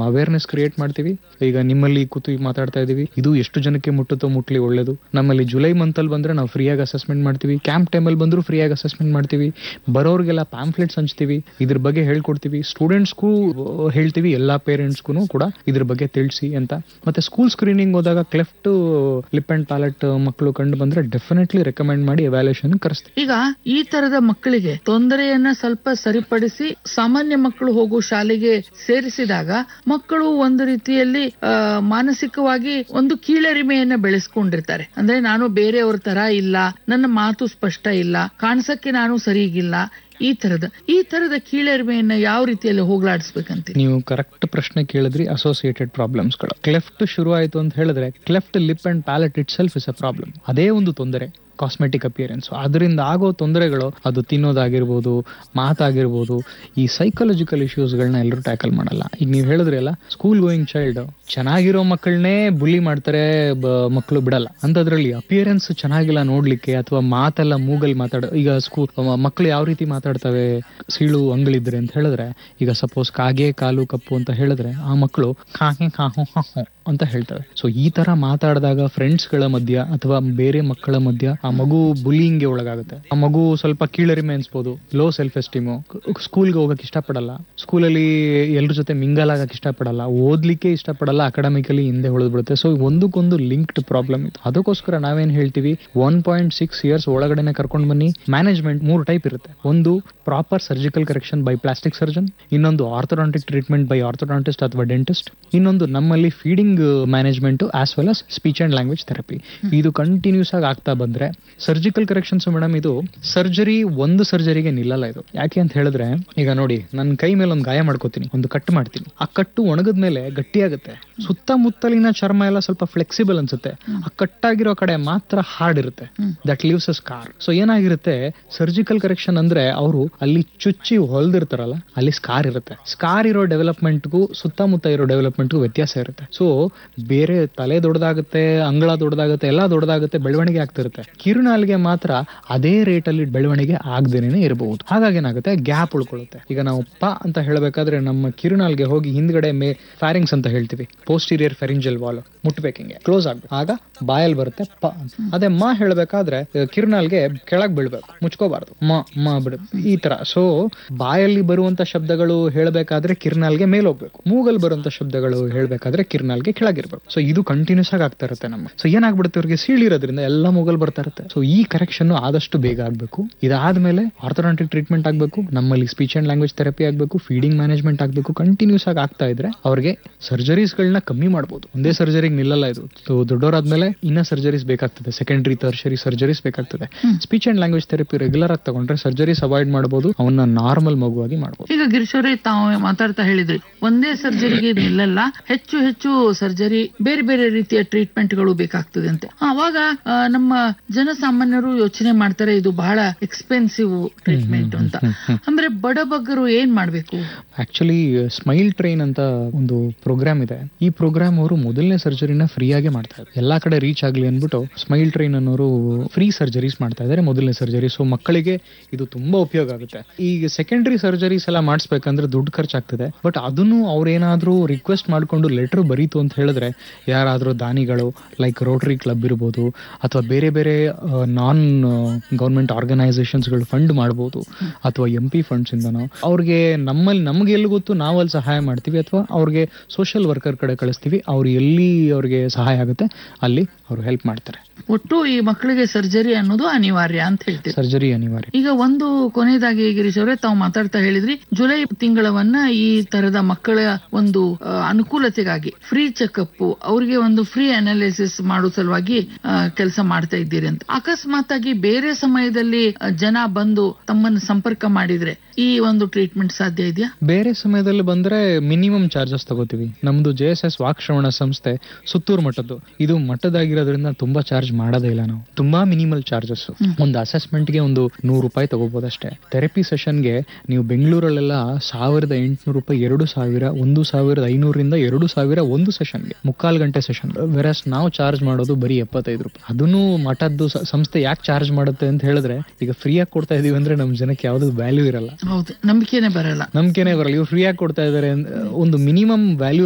awareness create ಮಾಡ್ತೀವಿ ಈಗ ನಿಮ್ಮಲ್ಲಿ ಕೂತು ಈಗ ಮಾತಾಡ್ತಾ ಇದೀವಿ ಇದು ಎಷ್ಟು ಜನಕ್ಕೆ ಮುಟ್ಟುತ್ತೋ ಮುಟ್ಲಿ ಒಳ್ಳೇದು ನಮ್ಮಲ್ಲಿ ಜುಲೈ ಮಂತ್ ಅಲ್ಲಿ ಬಂದ್ರೆ ನಾವು ಫ್ರೀಯಾಗಿ ಅಸೆಸ್ಮೆಂಟ್ ಮಾಡ್ತೀವಿ ಕ್ಯಾಂಪ್ ಟೈಮಲ್ಲಿ ಬಂದ್ರು ಫ್ರೀಯಾಗಿ ಅಸೆಸ್ಮೆಂಟ್ ಮಾಡ್ತೀವಿ ಬರೋರಿಗೆಲ್ಲ ಪ್ಯಾಂಫ್ಲೆಟ್ಸ್ ಹಂಚ್ತೀವಿ ಇದ್ರ ಬಗ್ಗೆ ಹೇಳ್ಕೊಡ್ತೀವಿ ಸ್ಟೂಡೆಂಟ್ಸ್ಗೂ ಹೇಳ್ತೀವಿ ಎಲ್ಲಾ ಪೇರೆಂಟ್ಸ್ಗೂ ಕೂಡ ಇದ್ರ ಬಗ್ಗೆ ತಿಳಿಸಿ ಅಂತ ಮತ್ತೆ ಸ್ಕೂಲ್ ಸ್ಕ್ರೀನಿಂಗ್ ಹೋದಾಗ ಕ್ಲೆಫ್ಟ್ ಲಿಪ್ ಅಂಡ್ ಪ್ಯಾಲೆಟ್ ಮಕ್ಕಳು ಕಂಡು ಬಂದ್ರೆ ಡೆಫಿನೆಟ್ಲಿ ರೆಕಮೆಂಡ್ ಮಾಡಿ ಎವ್ಯಾಲ್ಯೂಷನ್ ಕರೆಸ್ತೀವಿ ಈಗ ಈ ತರದ ಮಕ್ಕಳಿಗೆ ತೊಂದರೆಯನ್ನ ಸ್ವಲ್ಪ ಸರಿಪಡಿಸಿ ಸಾಮಾನ್ಯ ಮಕ್ಕಳು ಹೋಗೋ ಶಾಲೆಗೆ ಸೇರಿಸಿದಾಗ ಮಕ್ಕಳು ಒಂದು ರೀತಿಯಲ್ಲಿ ಆ, ಮಾನಸಿಕವಾಗಿ ಒಂದು ಕೀಳರಿಮೆಯನ್ನ ಬೆಳೆಸ್ಕೊಂಡಿರ್ತಾರೆ ಅಂದ್ರೆ ನಾನು ಬೇರೆಯವ್ರ ತರ ಇಲ್ಲ ನನ್ನ ಮಾತು ಸ್ಪಷ್ಟ ಇಲ್ಲ ಕಾಣಿಸಕ್ಕೆ ನಾನು ಸರಿಗಿಲ್ಲ ಈ ತರದ ಈ ತರದ ಕೀಳರಿಮೆಯನ್ನ ಯಾವ ರೀತಿಯಲ್ಲಿ ಹೋಗ್ಲಾಡಿಸ್ಬೇಕಂತ ನೀವು ಕರೆಕ್ಟ್ ಪ್ರಶ್ನೆ ಕೇಳಿದ್ರಿ ಅಸೋಸಿಯೇಟೆಡ್ ಪ್ರಾಬ್ಲಮ್ಸ್ಗಳು ಕ್ಲೆಫ್ಟ್ ಶುರು ಆಯ್ತು ಅಂತ ಹೇಳಿದ್ರೆ cleft lip and palate itself is a problem ಅದೇ ಒಂದು ತೊಂದರೆ ಕಾಸ್ಮೆಟಿಕ್ ಅಪಿಯರೆನ್ಸ್ ಅದರಿಂದ ಆಗೋ ತೊಂದರೆಗಳು ಅದು ತಿನ್ನೋದಾಗಿರ್ಬೋದು ಮಾತಾಗಿರ್ಬೋದು ಈ ಸೈಕಾಲಜಿಕಲ್ ಇಶ್ಯೂಸ್ಗಳನ್ನ ಎಲ್ಲರೂ ಟ್ಯಾಕಲ್ ಮಾಡಲ್ಲ ಈಗ ನೀವು ಹೇಳಿದ್ರಿ ಅಲ್ಲ ಸ್ಕೂಲ್ ಗೋಯಿಂಗ್ ಚೈಲ್ಡ್ ಚೆನ್ನಾಗಿರೋ ಮಕ್ಕಳನ್ನೇ ಬುಲಿ ಮಾಡ್ತಾರೆ ಮಕ್ಕಳು ಬಿಡಲ್ಲ ಅಂತದ್ರಲ್ಲಿ ಅಪಿಯರೆನ್ಸ್ ಚೆನ್ನಾಗಿಲ್ಲ ನೋಡ್ಲಿಕ್ಕೆ ಅಥವಾ ಮಾತೆಲ್ಲ ಮೂಗಲ್ ಮಾತಾಡ ಈಗ ಸ್ಕೂಲ್ ಮಕ್ಕಳು ಯಾವ ರೀತಿ ಮಾತಾಡ್ತವೆ ಸೀಳು ಅಂಗಳಿದ್ರೆ ಅಂತ ಹೇಳಿದ್ರೆ ಈಗ ಸಪೋಸ್ ಕಾಗೆ ಕಾಲು ಕಪ್ಪು ಅಂತ ಹೇಳಿದ್ರೆ ಆ ಮಕ್ಕಳು ಕಾಗೆ ಕಾಹು ಹಾಹು ಅಂತ ಹೇಳ್ತವೆ ಸೊ ಈ ತರ ಮಾತಾಡಿದಾಗ ಫ್ರೆಂಡ್ಸ್ ಗಳ ಮಧ್ಯ ಅಥವಾ ಬೇರೆ ಮಕ್ಕಳ ಮಧ್ಯ ಆ ಮಗು ಬುಲಿಂಗ್ ಗೆ ಒಳಗಾಗುತ್ತೆ ಆ ಮಗು ಸ್ವಲ್ಪ ಕೀಳರಿಮೆ ಅನ್ಸ್ಬೋದು ಲೋ ಸೆಲ್ಫ್ ಎಸ್ಟೀಮು ಸ್ಕೂಲ್ಗೆ ಹೋಗಕ್ ಇಷ್ಟಪಡಲ್ಲ ಸ್ಕೂಲಲ್ಲಿ ಎಲ್ರ ಜೊತೆ ಮಿಂಗಲ್ ಆಗಕ್ ಇಷ್ಟಪಡಲ್ಲ ಓದ್ಲಿಕ್ಕೆ ಇಷ್ಟಪಡಲ್ಲ ಅಕಾಡೆಮಿಕಲಿ ಹಿಂದೆ ಉಳಿದು ಬಿಡುತ್ತೆ ಸೊ ಒಂದಕ್ಕೊಂದು ಲಿಂಕ್ಡ್ ಪ್ರಾಬ್ಲಮ್ ಇದು ಅದಕ್ಕೋಸ್ಕರ ನಾವೇನ್ ಹೇಳ್ತೀವಿ ಒನ್ ಪಾಯಿಂಟ್ ಸಿಕ್ಸ್ ಇಯರ್ಸ್ ಒಳಗಡೆನೆ ಕರ್ಕೊಂಡು ಬನ್ನಿ ಮ್ಯಾನೇಜ್ಮೆಂಟ್ ಮೂರು ಟೈಪ್ ಇರುತ್ತೆ ಒಂದು proper surgical correction by plastic surgeon ಇನ್ನೊಂದು ಆರ್ಥೋಡಾಂಟಿಕ್ ಟ್ರೀಟ್ಮೆಂಟ್ ಬೈ ಆರ್ಥೋಡಾಂಟಿಸ್ಟ್ ಅಥವಾ ಡೆಂಟಿಸ್ಟ್ ಇನ್ನೊಂದು ನಮ್ಮಲ್ಲಿ feeding management as well as speech and language therapy ಇದು ಕಂಟಿನ್ಯೂಸ್ ಆಗಿ ಆಗ್ತಾ ಬಂದ್ರೆ ಸರ್ಜಿಕಲ್ ಕರೆಕ್ಷನ್ಸ್ ಮೇಡಮ್ ಇದು ಸರ್ಜರಿ ಒಂದು ಸರ್ಜರಿಗೆ ನಿಲ್ಲಲ್ಲ ಇದು ಯಾಕೆ ಅಂತ ಹೇಳಿದ್ರೆ ಈಗ ನೋಡಿ ನನ್ನ ಕೈ ಮೇಲೆ ಒಂದು ಗಾಯ ಮಾಡ್ಕೋತೀನಿ ಒಂದು ಕಟ್ ಮಾಡ್ತೀನಿ ಆ ಕಟ್ಟು ಒಣಗದ ಮೇಲೆ ಗಟ್ಟಿಯಾಗುತ್ತೆ ಸುತ್ತಮುತ್ತಲಿನ ಚರ್ಮ ಎಲ್ಲ ಸ್ವಲ್ಪ ಫ್ಲೆಕ್ಸಿಬಲ್ ಅನ್ಸುತ್ತೆ ಆ ಕಟ್ಟಾಗಿರೋ ಕಡೆ ಮಾತ್ರ ಹಾರ್ಡ್ ಇರುತ್ತೆ that leaves a scar so ಏನಾಗಿರುತ್ತೆ ಸರ್ಜಿಕಲ್ ಕರೆಕ್ಷನ್ ಅಂದ್ರೆ ಅವರು ಅಲ್ಲಿ ಚುಚ್ಚಿ ಹೊಲ್ದಿರ್ತಾರಲ್ಲ ಅಲ್ಲಿ ಸ್ಕಾರ್ ಇರುತ್ತೆ ಸ್ಕಾರ್ ಇರೋ ಡೆವಲಪ್ಮೆಂಟ್ಗೂ ಸುತ್ತಮುತ್ತ ಇರೋ ಡೆವಲಪ್ಮೆಂಟ್ಗೂ ವ್ಯತ್ಯಾಸ ಇರುತ್ತೆ ಸೊ ಬೇರೆ ತಲೆ ದೊಡ್ಡದಾಗುತ್ತೆ ಅಂಗಳ ದೊಡ್ಡದಾಗುತ್ತೆ ಎಲ್ಲ ದೊಡ್ಡದಾಗುತ್ತೆ ಬೆಳವಣಿಗೆ ಆಗ್ತಿರುತ್ತೆ ಕಿರುನಾಲ್ಗೆ ಮಾತ್ರ ಅದೇ ರೇಟ್ ಅಲ್ಲಿ ಬೆಳವಣಿಗೆ ಆಗದೇನೆ ಇರಬಹುದು ಹಾಗಾಗಿ ಏನಾಗುತ್ತೆ ಗ್ಯಾಪ್ ಉಳ್ಕೊಳ್ಳುತ್ತೆ ಈಗ ನಾವು ಪ ಅಂತ ಹೇಳಬೇಕಾದ್ರೆ ನಮ್ಮ ಕಿರುನಾಲ್ಗೆ ಹೋಗಿ ಹಿಂದ್ಗಡೆ ಮೇ ಫ್ಯಾರಿಂಗ್ಸ್ ಅಂತ ಹೇಳ್ತೀವಿ ಪೋಸ್ಟೀರಿಯರ್ ಫೆರಿಂಜಲ್ ವಾಲ್ ಮುಟ್ಬೇಕು ಹಿಂಗೆ ಕ್ಲೋಸ್ ಆಗ್ಬೇಕು ಆಗ ಬಾಯಲ್ಲಿ ಬರುತ್ತೆ ಪ ಅಂತ ಅದೇ ಮ ಹೇಳಬೇಕಾದ್ರೆ ಕಿರುನಾಲ್ಗೆ ಕೆಳಗ್ ಬೀಳ್ಬೇಕು ಮುಚ್ಕೋಬಾರ್ದು ಮ ಮ ಬಿಡು ಈ ತರ ಸೊ ಬಾಯಲ್ಲಿ ಬರುವಂತ ಶಬ್ದಗಳು ಹೇಳಬೇಕಾದ್ರೆ ಕಿರ್ನಾಲ್ಗೆ ಮೇಲ್ ಹೋಗ್ಬೇಕು ಮೂಗಲ್ ಬರುವಂತ ಶಬ್ದಗಳು ಹೇಳ್ಬೇಕಾದ್ರೆ ಕಿರ್ನಾಲ್ಗೆ ಕೆಳಗಿರ್ಬೇಕು ಸೊ ಇದು ಕಂಟಿನ್ಯೂಸ್ ಆಗಿ ಆಗ್ತಾ ಇರುತ್ತೆ ನಮ್ಮ ಸೊ ಏನಾಗ್ಬಿಡುತ್ತೆ ಇವ್ರಿಗೆ ಸೀಳಿರೋದ್ರಿಂದ ಎಲ್ಲ ಮೂಗಲ್ ಬರ್ತಾ ಇರುತ್ತೆ ಸೊ ಈ ಕರೆಕ್ಷನ್ ಆದಷ್ಟು ಬೇಗ ಆಗ್ಬೇಕು ಇದಾದ್ಮೇಲೆ ಆರ್ಥೋಡಾಂಟಿಕ್ ಟ್ರೀಟ್ಮೆಂಟ್ ಆಗ್ಬೇಕು ನಮ್ಮಲ್ಲಿ ಸ್ಪೀಚ್ ಅಂಡ್ ಲ್ಯಾಂಗ್ವೇಜ್ ಥೆರಪಿ ಆಗ್ಬೇಕು ಫೀಡಿಂಗ್ ಮ್ಯಾನೇಜ್ಮೆಂಟ್ ಆಗ್ಬೇಕು ಕಂಟಿನ್ಯೂಸ್ ಆಗಿ ಆಗ್ತಾ ಇದ್ರೆ ಅವ್ರಿಗೆ ಸರ್ಜರೀಸ್ ಗಳನ್ನ ಕಮ್ಮಿ ಮಾಡಬಹುದು ಒಂದೇ ಸರ್ಜರಿಗೆ ನಿಲ್ಲಲ್ಲ ಇದು So, ದೊಡ್ಡವರಾದ್ಮೇಲೆ ಇನ್ನ ಸರ್ಜರೀಸ್ ಬೇಕಾಗ್ತದೆ ಸೆಕೆಂಡರಿ ತರ್ಷರಿ ಸರ್ಜರೀಸ್ ಬೇಕಾಗ್ತದೆ speech and language therapy regular ಆಗಿ ತಗೊಂಡ್ರೆ ಸರ್ಜರೀಸ್ ಅವಾಯ್ಡ್ ಮಾಡಬಹುದು ಅವನ್ನ ನಾರ್ಮಲ್ ಮಗುವಾಗಿ ಮಾಡಬಹುದು ಈಗ ಗಿರೀಶವ್ರೆ ತಾವು ಮಾತಾಡ್ತಾ ಹೇಳಿದ್ರಿ ಒಂದೇ ಸರ್ಜರಿಗೆ ನಿಲ್ಲಲ್ಲ ಹೆಚ್ಚು ಹೆಚ್ಚು ಸರ್ಜರಿ ಬೇರೆ ಬೇರೆ ರೀತಿಯ ಟ್ರೀಟ್ಮೆಂಟ್ ಗಳು ಬೇಕಾಗ್ತದೆ ಅಂತ ಅವಾಗ ಆ, ನಮ್ಮ ಜನಸಾಮಾನ್ಯರು ಯೋಚನೆ ಮಾಡ್ತಾರೆ ಇದು ಬಹಳ ಎಕ್ಸ್ಪೆನ್ಸಿವ್ ಟ್ರೀಟ್ಮೆಂಟ್ ಅಂತ ಅಂದ್ರೆ ಬಡಬಗ್ಗರು ಏನ್ ಮಾಡ್ಬೇಕು ಆಕ್ಚುಲಿ ಸ್ಮೈಲ್ ಟ್ರೈನ್ ಅಂತ ಒಂದು ಪ್ರೋಗ್ರಾಮ್ ಇದೆ ಈ ಪ್ರೋಗ್ರಾಮ್ ಅವರು ಮೊದಲನೇ ಸರ್ಜರಿನ ಫ್ರೀ ಆಗಿ ಮಾಡ್ತಾ ಇದ್ದಾರೆ ಎಲ್ಲಾ ಕಡೆ ರೀಚ್ ಆಗ್ಲಿ ಅಂದ್ಬಿಟ್ಟು ಸ್ಮೈಲ್ ಟ್ರೈನ್ ಅನ್ನೋರು ಫ್ರೀ ಸರ್ಜರೀಸ್ ಮಾಡ್ತಾ ಇದ್ದಾರೆ ಮೊದಲನೇ ಸರ್ಜರಿ ಸೊ ಮಕ್ಕಳಿಗೆ ಇದು ತುಂಬಾ ಉಪಯೋಗ ಆಗುತ್ತೆ ಈಗ ಸೆಕೆಂಡರಿ ಸರ್ಜರೀಸ್ ಎಲ್ಲ ಮಾಡಿಸ್ಬೇಕಂದ್ರೆ ದುಡ್ಡು ಖರ್ಚಾಗ್ತದೆ ಬಟ್ ಅದನ್ನು ಅವ್ರೇನಾದ್ರೂ ರಿಕ್ವೆಸ್ಟ್ ಮಾಡ್ಕೊಂಡು ಲೆಟರ್ ಬರೀತು ಅಂತ ಹೇಳಿದ್ರೆ ಯಾರಾದ್ರೂ ದಾನಿಗಳು ಲೈಕ್ ರೋಟರಿ ಕ್ಲಬ್ ಇರ್ಬೋದು ಅಥವಾ ಬೇರೆ ಬೇರೆ ನಾನ್ ಗೌರ್ಮೆಂಟ್ ಆರ್ಗನೈಸೇಷನ್ಸ್ಗಳು ಫಂಡ್ ಮಾಡ್ಬೋದು ಅಥವಾ ಎಂ ಪಿ ಫಂಡ್ಸ್ ಇಂದನೋ ಅವ್ರಿಗೆ ನಮ್ಮಲ್ಲಿ ನಮ್ಗೆ ಎಲ್ಲಿ ಗೊತ್ತು ನಾವಲ್ಲಿ ಸಹಾಯ ಮಾಡ್ತೀವಿ ಅಥವಾ ಅವ್ರಿಗೆ ಸೋಷಿಯಲ್ ವರ್ಕರ್ ಕಡೆ ಕಳಿಸ್ತೀವಿ ಅವ್ರು ಎಲ್ಲಿ ಅವ್ರಿಗೆ ಸಹಾಯ ಆಗುತ್ತೆ ಅಲ್ಲಿ ಅವ್ರು ಹೆಲ್ಪ್ ಮಾಡ್ತಾರೆ ಒಟ್ಟು ಈ ಮಕ್ಕಳಿಗೆ ಸರ್ಜರಿ ಅನ್ನೋದು ಅನಿವಾರ್ಯ ಅಂತ ಹೇಳ್ತೀವಿ ಸರ್ಜರಿ ಅನಿವಾರ್ಯ ಈಗ ಒಂದು ಕೊನೆಯದಾಗಿ ಗಿರೀಶ್ ಅವರೇ ತಾವು ಮಾತಾಡ್ತಾ ಹೇಳಿದ್ರಿ ಜುಲೈ ತಿಂಗಳವನ್ನ ಈ ತರದ ಮಕ್ಕಳ ಒಂದು ಆ, ಅನುಕೂಲತೆಗಾಗಿ ಫ್ರೀ ಚೆಕಪ್ ಅವರಿಗೆ ಒಂದು ಫ್ರೀ ಅನಾಲಿಸಿಸ್ ಮಾಡೋ ಸಲುವಾಗಿ ಕೆಲಸ ಮಾಡ್ತಾ ಇದ್ದೀರಿ ಅಂತ ಅಕಸ್ಮಾತ್ ಆಗಿ ಬೇರೆ ಸಮಯದಲ್ಲಿ ಆ, ಜನ ಬಂದು ತಮ್ಮನ್ನು ಸಂಪರ್ಕ ಮಾಡಿದ್ರೆ ಈ ಒಂದು ಟ್ರೀಟ್ಮೆಂಟ್ ಸಾಧ್ಯ ಇದೆಯಾ ಬೇರೆ ಸಮಯದಲ್ಲಿ ಬಂದ್ರೆ ಮಿನಿಮಮ್ ಚಾರ್ಜಸ್ ತಗೋತೀವಿ ನಮ್ದು ಜೆ ಎಸ್ ಎಸ್ ವಾಕ್ಶ್ರವಣ ಸಂಸ್ಥೆ ಸುತ್ತೂರು ಮಠದ್ದು ಇದು ಮಠದಾಗಿರೋದ್ರಿಂದ ತುಂಬಾ ಚಾರ್ಜ್ ಮಾಡೋದೇ ಇಲ್ಲ ನಾವು ತುಂಬಾ ಮಿನಿಮಲ್ ಚಾರ್ಜಸ್ ಒಂದು ಅಸೆಸ್ಮೆಂಟ್ ಗೆ ಒಂದು ನೂರು ರೂಪಾಯಿ ತಗೋಬಹುದು ಅಷ್ಟೇ ಥೆರಪಿ ಸೆಷನ್ಗೆ ನೀವು ಬೆಂಗಳೂರಲ್ಲೆಲ್ಲ ಸಾವಿರದ ಎಂಟುನೂರು ರೂಪಾಯಿ ಎರಡು ಸಾವಿರ ಒಂದು ಸಾವಿರದ ಐನೂರಿಂದ ಎರಡು ಸಾವಿರ ಒಂದು ಸೆಷನ್ಗೆ ಮುಕ್ಕಾಲು ಗಂಟೆ ಸೆಷನ್ ವೆರಸ್ ನಾವು ಚಾರ್ಜ್ ಮಾಡೋದು ಬರೀ ಎಪ್ಪತ್ತೈದು ರೂಪಾಯಿ ಅದನ್ನು ಮಠದ್ದು ಸ- ಸಂಸ್ಥೆ ಯಾಕೆ ಚಾರ್ಜ್ ಮಾಡುತ್ತೆ ಅಂತ ಹೇಳಿದ್ರೆ ಈಗ ಫ್ರೀಯಾಗಿ ಕೊಡ್ತಾ ಇದೀವಿ ಅಂದ್ರೆ ನಮ್ ಜನಕ್ಕೆ ಯಾವ್ದು ವ್ಯಾಲ್ಯೂ ಇರಲ್ಲ ಹೌದು ನಂಬಿಕೆನೆ ಬರಲ್ಲ ನಂಬಿಕೆನೆ ಬರಲ್ಲ ಇವ್ರು ಫ್ರೀಯಾಗಿ ಕೊಡ್ತಾ ಇದಾರೆ ಒಂದು ಮಿನಿಮಮ್ ವ್ಯಾಲ್ಯೂ